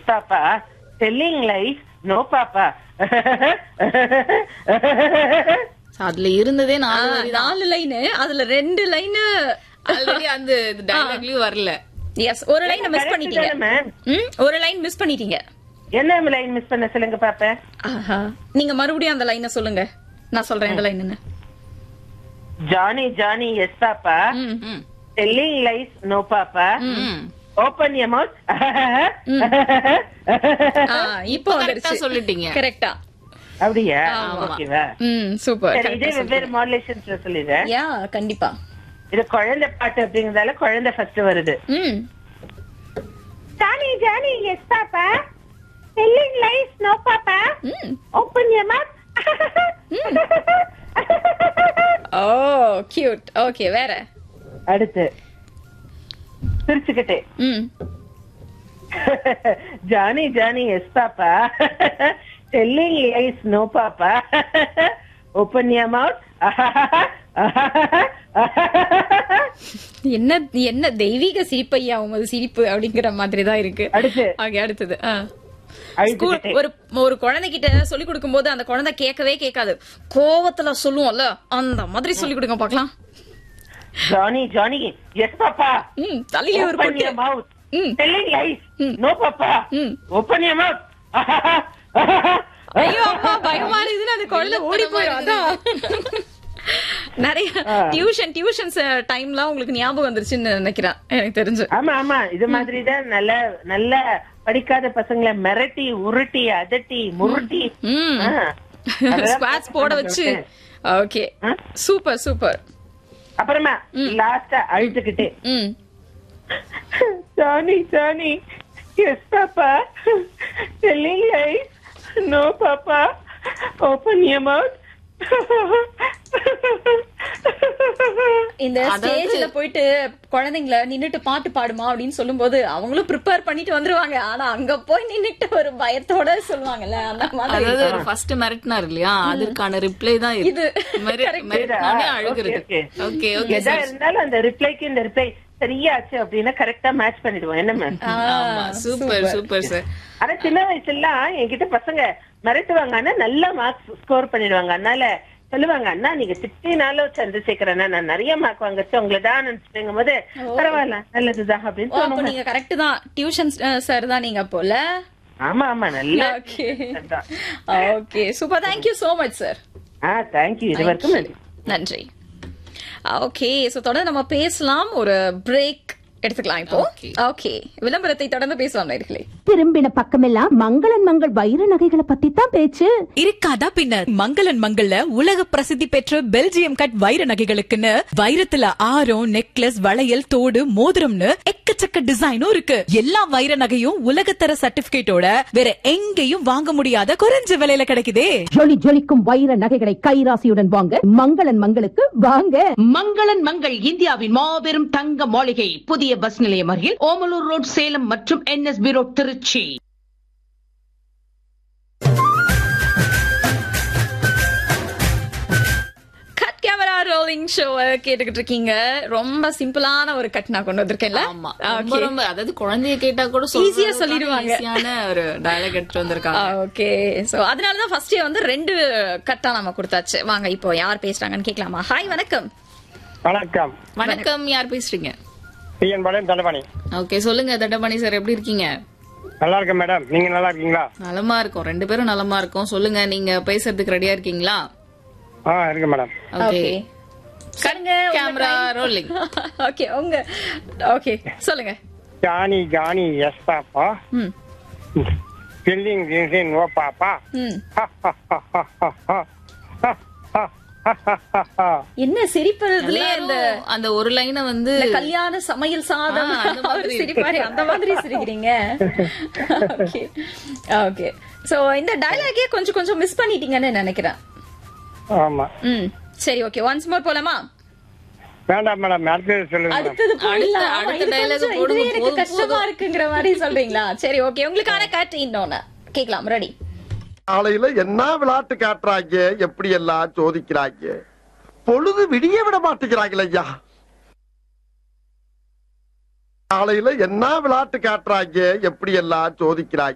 பாப்பா telling lies no பாப்பா அதுல இருந்ததே ஆ, நாலு வரி தான் நாலு லைனு அதுல ரெண்டு லைனு ஆல்ரெடி அந்த டயலாக்லயும் வரல எஸ் ஒரு லைன் மிஸ் பண்ணிட்டீங்க மேம் ம், ஒரு லைன் மிஸ் பண்ணிட்டீங்க என்ன லைன் மிஸ் பண்ண சொல்லுங்க பாப்பா ஆஹா. நீங்க மறுபடியும் அந்த லைனை சொல்லுங்க நான் சொல்றேன் இந்த line Johnny Johnny yes papa ம், telling lies no papa hmm. Open your மவுத் இப்போ correct ஆ வந்துருச்சு சொல்லிட்டீங்க. கரெக்டா அப்படியா ஆமா. ஓகேவா ம் சூப்பர் சரி இதே வெவ்வேறு மாடுலேஷன்ஸ்ல சொல்லிடுறேன் யா கண்டிப்பா இது குழந்தை பாட்டு அப்படிங்கறதால குழந்தை ஃபர்ஸ்ட் வருது hmm Johnny Johnny yes papa telling lies no papa hmm open your mouth oh cute okay வேற அடுத்து சிரிச்சுக்கிட்டே hmm Johnny Johnny yes papa telling lies no papa open your mouth என்ன என்ன தெய்வீக சிரிப்பையா உமது சிரிப்பு அப்படிங்கிற மாதிரி தான் இருக்கு அடுத்து ஓகே அடுத்தது ஆ. ஸ்கூல் அழுதுகிட்டே ஒரு ஒரு குழந்தைகிட்ட சொல்லி கொடுக்கும் போது அந்த குழந்தை கேட்கவே கேட்காது கோவத்துல சொல்லுவோம்ல அந்த மாதிரி சொல்லி கொடுங்க பாக்கலாம் ஜானி ஜானி எஸ் பாப்பா ம் தலையில ஒரு ஓப்பன் கொட்டு யர் மவுத் ம் டெல்லிங் லைஃப் ம். No papa hmm. Open your மவுத் ஐயோ அம்மா பயமா இருக்குதுன்னு அந்த குழந்தை ஓடி போயிடும் அதான் நிறைய டியூஷன் டியூஷன்ஸ் டைம்லாம் உங்களுக்கு ஞாபகம் வந்துருச்சுன்னு நினைக்கிறேன் எனக்கு தெரிஞ்சு ஆமா ஆமா இது மாதிரி தான் நல்ல நல்ல படிக்காத பசங்களை மிரட்டி உருட்டி அதட்டி முருட்டி ம் ஆ. அதெல்லாம் ஸ்குவாட்ஸ் போட வச்சு ஓகே ஆ? சூப்பர் சூப்பர் அப்புறமா லாஸ்டா அழுதுகிட்டே hmm Johnny Johnny yes papa telling lies no papa open your mouth இந்த ஸ்டேஜ்ல போயிட்டு குழந்தைங்கள நின்னுட்டு பாட்டு பாடுமா அப்படின்னு சொல்லும்போது அவங்களும் ப்ரிப்பேர் பண்ணிட்டு வந்துருவாங்க ஆனா அங்க போய் நின்னுட்டு ஒரு பயத்தோட சொல்லுவாங்கல்ல அந்த மாதிரி அதாவது ஒரு ஃபர்ஸ்ட் மிரட்டினார் இல்லையா அதற்கான ரிப்ளை தான் இது இது. மிரட்- மிரட்டினோடனே அழுகுறது ஓகே ஓகே எதா இருந்தாலும் அந்த ரிப்ளைக்கு இந்த ரிப்ளை சரியாச்சு அப்படின்னா கரெக்டா மேட்ச் பண்ணிடுவோம் என்ன மேம் ஆமா சூப்பர் சூப்பர் சார் ஆனா சின்ன வயசுல எல்லாம் என்கிட்ட பசங்க மிரட்டுவாங்க ஆனா நல்ல மார்க்ஸ் ஸ்கோர் பண்ணிடுவாங்க அதனால சொல்லுவாங்க அண்ணா நீங்க திட்டினாலும் சந்திரசேகர் நான் நிறைய மார்க் வாங்கச்சு உங்களை தான் நினைச்சிட்டேங்கும் போது பரவாயில்ல நல்லதுதான் அப்படின்னு ஓ, அப்போ தோணும் நீங்க கரெக்ட் தான் டியூஷன் சார் தான் நீங்க போல ஆமா ஆமா நல்ல okay okay super thank you so much sir ஆ தேங்க்யூ இது வரைக்கும் நன்றி நன்றி ஓகே சோ தொடர்ந்து நம்ம பேசலாம் ஒரு பிரேக் எடுத்துக்கலாம் இப்போ Okay. ஓகே விளம்பரத்தை தொடர்ந்து பேசலாம் நேர்களே திரும்பின பக்கமெல்லாம் மங்களன் மங்கள் வைர நகைகளை பத்தி தான் பேச்சு இருக்காதா பின்ன மங்களன் மங்கள்ல உலக பிரசித்தி பெற்ற பெல்ஜியம் கட் வைர நகைகளுக்குன்னு வைரத்துல ஆரம் நெக்லஸ் வளையல் தோடு மோதிரம்னு எக்கச்சக்க டிசைனும் இருக்கு எல்லா வைர நகையும் உலகத்தர சர்டிபிகேட்டோட வேற எங்கேயும் வாங்க முடியாத குறைஞ்ச விலையில கிடைக்குதே ஜொலி ஜொலிக்கும் வைர நகைகளை கைராசியுடன் வாங்க மங்களன் மங்களுக்கு வாங்க மங்களன் மங்கள் இந்தியாவின் மாபெரும் தங்க மாளிகை புதிய பஸ் நிலையம் அருகில் ஓமலூர் ரோட் சேலம் மற்றும் N S B road Trichy cut camera rolling show கேட்டுக்கிட்டு இருக்கீங்க ரொம்ப சிம்பிளான ஒரு கட் நான் கொண்டு வந்திருக்கேன்ல ஆமா ரொம்ப Okay. ரொம்ப அதாவது குழந்தைய கேட்டா கூட Easy ஆ சொல்லிடுவாங்க. ஈஸியான ஒரு டயலாக் எடுத்துட்டு வந்திருக்காங்க ஓகே சோ அதனாலதான் ஃபர்ஸ்டே வந்து ரெண்டு கட்டா நம்ம கொடுத்தாச்சு வாங்க இப்போ யார் பேசுறாங்கன்னு கேட்கலாமா ஹாய் வணக்கம் வணக்கம் வணக்கம் யார் பேசுறீங்க டிஎன் பாளையம் தண்டபாணி ஓகே சொல்லுங்க தண்டபாணி சார் எப்படி இருக்கீங்க நல்லா இருக்கேன் மேடம் நீங்க நல்லா இருக்கீங்களா நலமா இருக்கோம் ரெண்டு பேரும் நலமா இருக்கோம் சொல்லுங்க நீங்க பேசுறதுக்கு ரெடியா இருக்கீங்களா ஆ இருக்கு மேடம் ஓகே ஓகே சொல்லுங்க கேமரா ரோலிங் ஓகே உங்க ஓகே சொல்லுங்க ஜானி ஜானி எஸ் பாப்பா ம் பில்லிங் ஜின்சின் ஓ பாப்பா ம் என்ன சிரிப்பதுல இந்த அந்த ஒரு லைனை வந்து இந்த கல்யாண சமையல் சாதம் ஆ, அந்த மாதிரி அவரு சிரிப்பாரு அந்த மாதிரி சிரிக்கிறீங்க ஓகே ஓகே சோ இந்த டயலாகே கொஞ்சம் கொஞ்சம் மிஸ் பண்ணிட்டீங்கன்னு நினைக்கிறேன் ஆமா ம் சரி ஓகே ஒன்ஸ் மோர் போலாமா வேண்டாம் மேடம் அடுத்தது சொல்லுங்க மேடம் அடுத்தது போயிடலாம் ஆமா, அடுத்த இது dialogue கொஞ்சம் போடுங்க, இதுவே எனக்கு போதும், கஷ்டமா இருக்குங்கிற மாதிரி சொல்றீங்களா சரி ஓகே உங்களுக்கான கட் இன்னொன்னு கேக்கலாம் ரெடி காலையில என்ன விளையாட்டு காட்டுறாங்க எப்படி எல்லாம் சோதிக்கிறாங்க பொழுது விடிய விட மாட்டேங்கிறாங்களே ஐயா காலையில என்ன விளையாட்டு காட்டுறாங்க எப்படி எல்லாம் சோதிக்கிறாங்க